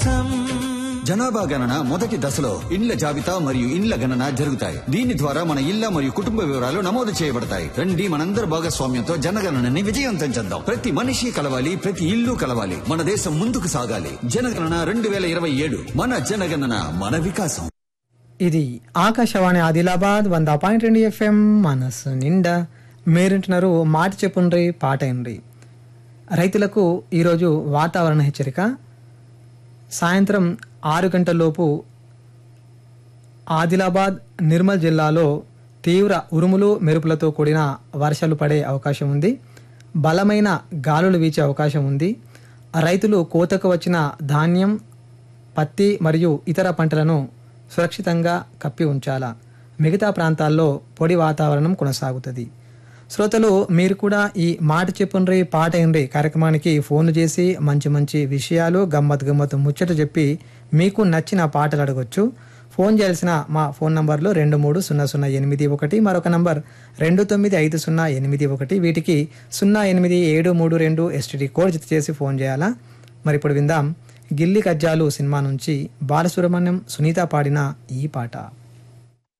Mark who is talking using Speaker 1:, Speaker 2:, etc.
Speaker 1: వికాసం
Speaker 2: జనాభా గణన మొదటి దశలో ఇండ్ల జాబితా మరియు ఇండ్ల గణన జరుగుతాయి దీని ద్వారా మన ఇళ్ల మరియు కుటుంబ వివరాలు నమోదు చేయబడతాయి రండి మనందరి భాగస్వామ్యంతో జనగణనని విజయవంతం చేద్దాం ప్రతి మనిషి కలవాలి ప్రతి ఇల్లు కలవాలి మన దేశం ముందుకు సాగాలి జనగణన రెండు వేల ఇరవై ఏడు మన జనగణన మన వికాసం
Speaker 3: ఇది ఆకాశవాణి ఆదిలాబాద్ వంద పాయింట్ రెండు ఎఫ్ఎం మనసు నిండా మీరింటున్నారు మాట చెప్పుండ్రి పాట ఏండ్రి రైతులకు ఈరోజు వాతావరణ హెచ్చరిక సాయంత్రం ఆరు గంటలలోపు ఆదిలాబాద్ నిర్మల్ జిల్లాలో తీవ్ర ఉరుములు మెరుపులతో కూడిన వర్షాలు పడే అవకాశం ఉంది బలమైన గాలులు వీచే అవకాశం ఉంది రైతులు కోతకు వచ్చిన ధాన్యం పత్తి మరియు ఇతర పంటలను సురక్షితంగా కప్పి ఉంచాలా మిగతా ప్రాంతాల్లో పొడి వాతావరణం కొనసాగుతుంది శ్రోతలు మీరు కూడా ఈ మాట చెప్పుండ్రి పాట ఏండ్రి కార్యక్రమానికి ఫోన్ చేసి మంచి మంచి విషయాలు గమ్మత్ గమ్మత్ ముచ్చట చెప్పి మీకు నచ్చిన పాటలు అడగొచ్చు ఫోన్ చేయాల్సిన మా ఫోన్ నంబర్లు రెండు మూడు సున్నా సున్నా ఎనిమిది ఒకటి మరొక నంబర్ రెండు తొమ్మిది ఐదు సున్నా ఎనిమిది ఒకటి వీటికి సున్నా ఎనిమిది ఏడు మూడు రెండు ఎస్టీడీ కోడ్ జత చేసి ఫోన్ చేయాలా మరి ఇప్పుడు విందాం గిల్లి కజ్జాలు సినిమా నుంచి బాలసుబ్రహ్మణ్యం సునీత పాడిన ఈ పాట